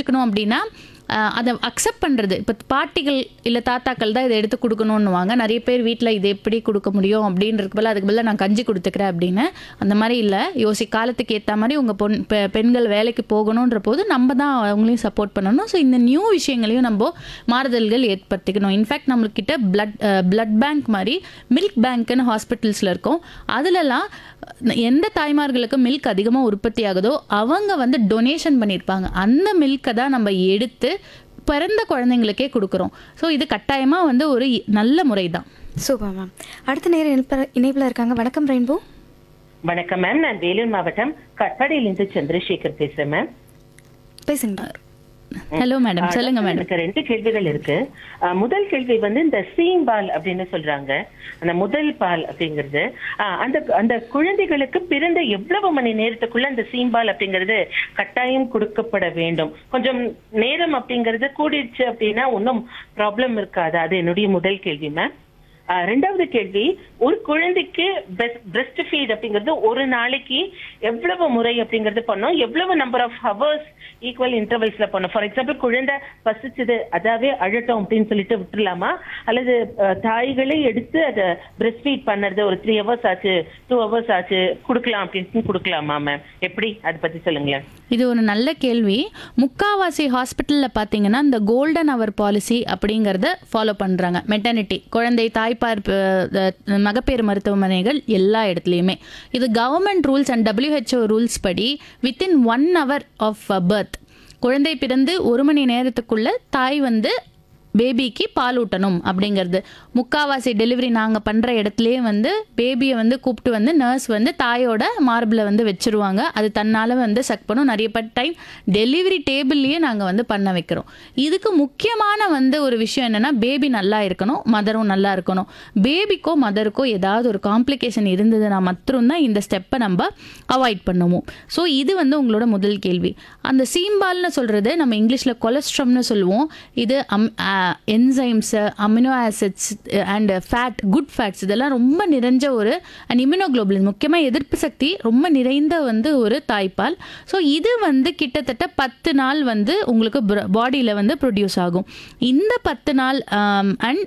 புரிஞ்சுக்கணும் அப்படின்னா அஹ், அதை அக்செப்ட் பண்ணுறது இப்போ பாட்டிகள் இல்லை தாத்தாக்கள் தான் இதை எடுத்து கொடுக்கணுன்னுவாங்க நிறைய பேர் வீட்டில் இது எப்படி கொடுக்க முடியும் அப்படின்றதுக்கு பதிலா அதுக்கு பதிலாக நான் கஞ்சி கொடுத்துக்கிறேன் அப்படின்னு அந்த மாதிரி இல்லை யோசி காலத்துக்கு ஏற்ற மாதிரி உங்கள் பொன் பெ- பெண்கள் வேலைக்கு போகணுன்ற போது நம்ம தான் அவங்களையும் சப்போர்ட் பண்ணணும் ஸோ இந்த நியூ விஷயங்களையும் நம்ம மாறுதல்கள் ஏற்படுத்திக்கணும் இன்ஃபேக்ட் நம்மக்கிட்ட பிளட் பிளட் பேங்க் மாதிரி மில்க் பேங்க்னு ஹாஸ்பிட்டல்ஸில் இருக்கும் அதுலலாம் எந்த தாய்மார்களுக்கு மில்க் அதிகமாக உற்பத்தி ஆகுதோ அவங்க வந்து டொனேஷன் பண்ணியிருப்பாங்க அந்த மில்கை தான் நம்ம எடுத்து பிறந்த குழந்தைங்களுக்கே கொடுக்குறோம் ஸோ இது கட்டாயமாக வந்து ஒரு இ- நல்ல முறை தான் சூப்பர் மேம் அடுத்த நேரம் இணைப்பில் இணைப்பில் இருக்காங்க வணக்கம் ரெயின்போ வணக்கம் மேம் நான் வேலூர் மாவட்டம் கட்பாடியிலிருந்து சந்திரசேகர் பேசுறேன் மேம் பேசுங்க டாக்டர் ஹலோ மேடம் ஆ, சொல்லுங்க டாக்டர், மேடம் எனக்கு ரெண்டு கேள்விகள் இருக்கு ஆ, முதல் கேள்வி வந்து இந்த சீம் பால் அப்படின்னு சொல்றாங்க அந்த முதல் பால் அப்படிங்கிறது ஆ, அந்த அந்த குழந்தைகளுக்கு பிறந்த எவ்வளவு மணி நேரத்துக்குள்ள அந்த சீம்பால் அப்படிங்கிறது கட்டாயம் கொடுக்கப்பட வேண்டும் கொஞ்சம் நேரம் அப்படிங்கிறது கூடிடுச்சு அப்படின்னா ஒன்றும் ப்ராப்ளம் இருக்காது அது என்னுடைய முதல் கேள்வி மேம் ஆ, ரெண்டாவது கேள்வி ஒரு குழந்தைக்கு பிரஸ்ட் ஃபீட் அப்படிங்கிறது ஒரு நாளைக்கு எவ்வளவு முறை அப்படிங்கிறது பண்ணோம் எவ்வளவு நம்பர் ஆஃப் ஹவர்ஸ் ஈக்குவல் இன்டர்வல்ஸ்ல பண்ணோம் ஃபார் எக்ஸாம்பிள் குழந்தை பசிச்சது அதாவே அழட்டும் அப்படின்னு சொல்லிட்டு விட்டுலாமா அல்லது அஹ், தாய்களே எடுத்து அதை பிரஸ்ட் ஃபீட் பண்ணுறது ஒரு த்ரீ ஹவர்ஸ் ஆச்சு டூ ஹவர்ஸ் ஆச்சு கொடுக்கலாம் அப்படின்னு கொடுக்கலாமா மேம் எப்படி அதை பத்தி சொல்லுங்களேன் இது ஒரு நல்ல கேள்வி முக்காவாசி ஹாஸ்பிட்டலில் பார்த்தீங்கன்னா இந்த கோல்டன் அவர் பாலிசி அப்படிங்கிறத ஃபாலோ பண்ணுறாங்க மெட்டர்னிட்டி குழந்தை தாய்ப்பார் அஹ், மகப்பேறு மருத்துவமனைகள் எல்லா இடத்துலையுமே இது government rules and WHO rules படி within one hour of birth குழந்தை பிறந்து ஒரு மணி நேரத்துக்குள்ள தாய் வந்து பேபிக்கு பால் ஊட்டணும் அப்படிங்கிறது முக்காவாசி டெலிவரி நாங்கள் பண்ணுற இடத்துலையே வந்து பேபியை வந்து கூப்பிட்டு வந்து நர்ஸ் வந்து தாயோட மார்பில் வந்து வச்சிருவாங்க அது தன்னால் வந்து சக் பண்ணும் நிறைய பட் டைம் டெலிவரி டேபிள்லேயே நாங்கள் வந்து பண்ண வைக்கிறோம் இதுக்கு முக்கியமான வந்து ஒரு விஷயம் என்னென்னா பேபி நல்லா இருக்கணும் மதரும் நல்லா இருக்கணும் பேபிக்கோ மதருக்கோ ஏதாவது ஒரு காம்ப்ளிகேஷன் இருந்ததுன்னா மட்டும்தான் இந்த ஸ்டெப்பை நம்ம அவாய்ட் பண்ணுவோம் ஸோ இது வந்து உங்களோட முதல் கேள்வி அந்த சீம்பால்னு சொல்கிறது நம்ம இங்கிலீஷில் கொலஸ்ட்ரம்னு சொல்லுவோம் இது um enzymes amino acids and fat good fats இதெல்லாம் ரொம்ப நிறைஞ்ச ஒரு அண்ட் இம்யூனோக்ளோபுலின் முக்கியமாக எதிர்ப்பு சக்தி ரொம்ப நிறைந்த வந்து ஒரு தாய்ப்பால் ஸோ இது வந்து கிட்டத்தட்ட பத்து நாள் வந்து உங்களுக்கு பாடியில் வந்து ப்ரொடியூஸ் ஆகும் இந்த பத்து நாள் அண்ட்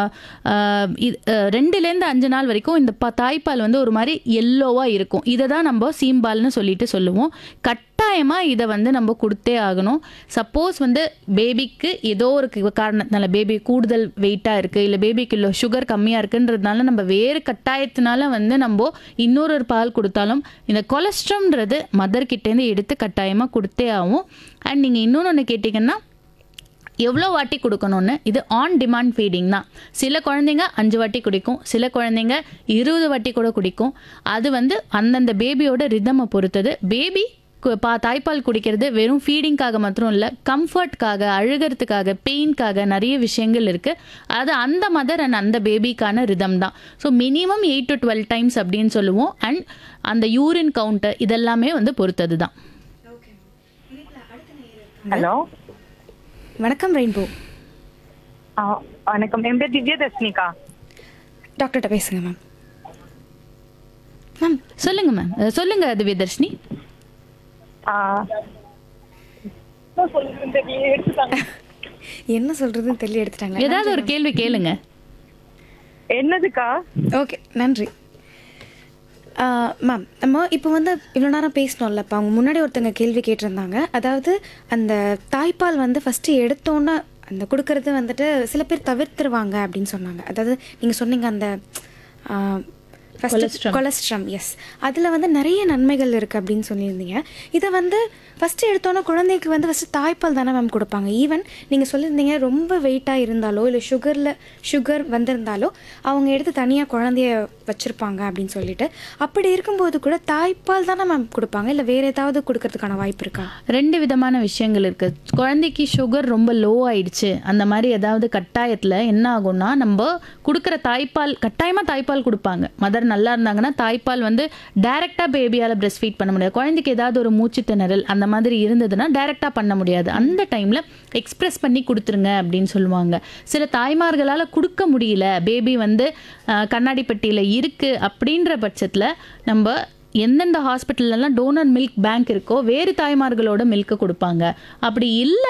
ரெண்டுலேருந்து அஞ்சு நாள் வரைக்கும் இந்த ப தாய்ப்பால் வந்து ஒரு மாதிரி எல்லோவாக இருக்கும் இதை தான் நம்ம சீம்பால்னு சொல்லிட்டு சொல்லுவோம் கட்டாயமாக இதை வந்து நம்ம கொடுத்தே ஆகணும் சப்போஸ் வந்து பேபிக்கு ஏதோ ஒரு கு- காரணத்தினால பேபி கூடுதல் வெயிட்டாக இருக்குது இல்லை பேபிக்கு இல்லை சுகர் கம்மியாக இருக்குன்றதுனால நம்ம வேறு கட்டாயத்தினால வந்து நம்ம இன்னொரு ஒரு பால் கொடுத்தாலும் இந்த கொலஸ்ட்ரம்ன்றது மதர்கிட்டேருந்து எடுத்து கட்டாயமாக கொடுத்தே ஆகும் அண்ட் நீங்கள் இன்னொன்று ஒன்று கேட்டிங்கன்னா எவ்வளோ வாட்டி கொடுக்கணும்னு இது ஆன் டிமாண்ட் ஃபீடிங் தான் சில குழந்தைங்க அஞ்சு வாட்டி குடிக்கும் சில குழந்தைங்க இருபது வாட்டி கூட குடிக்கும் அது வந்து அந்தந்த பேபியோட ரிதமை பொறுத்தது பேபி பா தாய்ப்பால் குடிக்கிறது வெறும் ஃபீடிங்காக மாத்திரம் இல்லை கம்ஃபர்ட்காக அழுகிறதுக்காக பெயின்காக நிறைய விஷயங்கள் இருக்குது அது அந்த மதர் அண்ட் அந்த பேபிக்கான ரிதம் தான் so minimum eight to twelve times அப்படின்னு சொல்லுவோம் அண்ட் அந்த யூரின் கவுண்ட்டு இதெல்லாமே வந்து பொறுத்தது தான் ஹலோ வணக்கம் ரெயின்போ வணக்கம் என் பேர் திவ்யா தர்ஷினிகா டாக்டர்கிட்ட பேசுங்க மேம் மேம் சொல்லுங்க மேம் சொல்லுங்க திவ்யதர்ஷினி ஆ, என்ன சொல்றதுன்னு தெரியல, எடுத்துட்டாங்க. என்ன சொல்றதுன்னு தெரியல எடுத்துட்டாங்க ஏதாவது ஒரு கேள்வி கேளுங்க என்னதுக்கா ஓகே நன்றி மேம் நம்ம இப்போ வந்து இவ்வளோ நேரம் பேசினோம்ல இப்போ அவங்க முன்னாடி ஒருத்தங்க கேள்வி கேட்டிருந்தாங்க அதாவது அந்த தாய்ப்பால் வந்து ஃபஸ்ட்டு எடுத்தோன்னே அந்த கொடுக்கறது வந்துட்டு சில பேர் தவிர்த்துருவாங்க அப்படின்னு சொன்னாங்க அதாவது நீங்கள் சொன்னீங்க அந்த Colostrum. கொலஸ்ட்ரம் எஸ் அதில் வந்து நிறைய நன்மைகள் இருக்குது அப்படின்னு சொல்லியிருந்தீங்க இதை வந்து ஃபஸ்ட்டு எடுத்தோன்னே குழந்தைக்கு வந்து ஃபஸ்ட்டு தாய்ப்பால் தானே மேம் கொடுப்பாங்க ஈவன் நீங்கள் சொல்லியிருந்தீங்க ரொம்ப வெயிட்டாக இருந்தாலோ இல்லை சுகரில் சுகர் வந்திருந்தாலோ அவங்க எடுத்து தனியாக குழந்தைய வச்சுருப்பாங்க அப்படின்னு சொல்லிட்டு அப்படி இருக்கும்போது கூட தாய்ப்பால் தானே மேம் கொடுப்பாங்க இல்லை வேறு ஏதாவது கொடுக்கறதுக்கான வாய்ப்பு இருக்கா ரெண்டு விதமான விஷயங்கள் இருக்கு குழந்தைக்கு சுகர் ரொம்ப லோ ஆயிடுச்சு அந்த மாதிரி ஏதாவது கட்டாயத்தில் என்ன ஆகும்னா நம்ம கொடுக்குற தாய்ப்பால் கட்டாயமாக தாய்ப்பால் கொடுப்பாங்க மதர் நல்லா இருந்தாங்கன்னா தாய்ப்பால் வந்து டைரெக்டாக பேபியால் பிரஸ்ட் ஃபீட் பண்ண முடியாது குழந்தைக்கு ஏதாவது ஒரு மூச்சு திணறல் அந்த மாதிரி இருந்ததுன்னா டைரெக்டாக பண்ண முடியாது அந்த டைமில் எக்ஸ்பிரஸ் பண்ணி கொடுத்துருங்க அப்படின்னு சொல்லுவாங்க சில தாய்மார்களால் கொடுக்க முடியல பேபி வந்து அஹ், கண்ணாடி பெட்டியில் இருக்குது அப்படின்ற பட்சத்தில் நம்ம எந்தெந்த ஹாஸ்பிட்டல்லலாம் டோனர் மில்க் பேங்க் இருக்கோ வேறு தாய்மார்களோட மில்க்கு கொடுப்பாங்க அப்படி இல்லை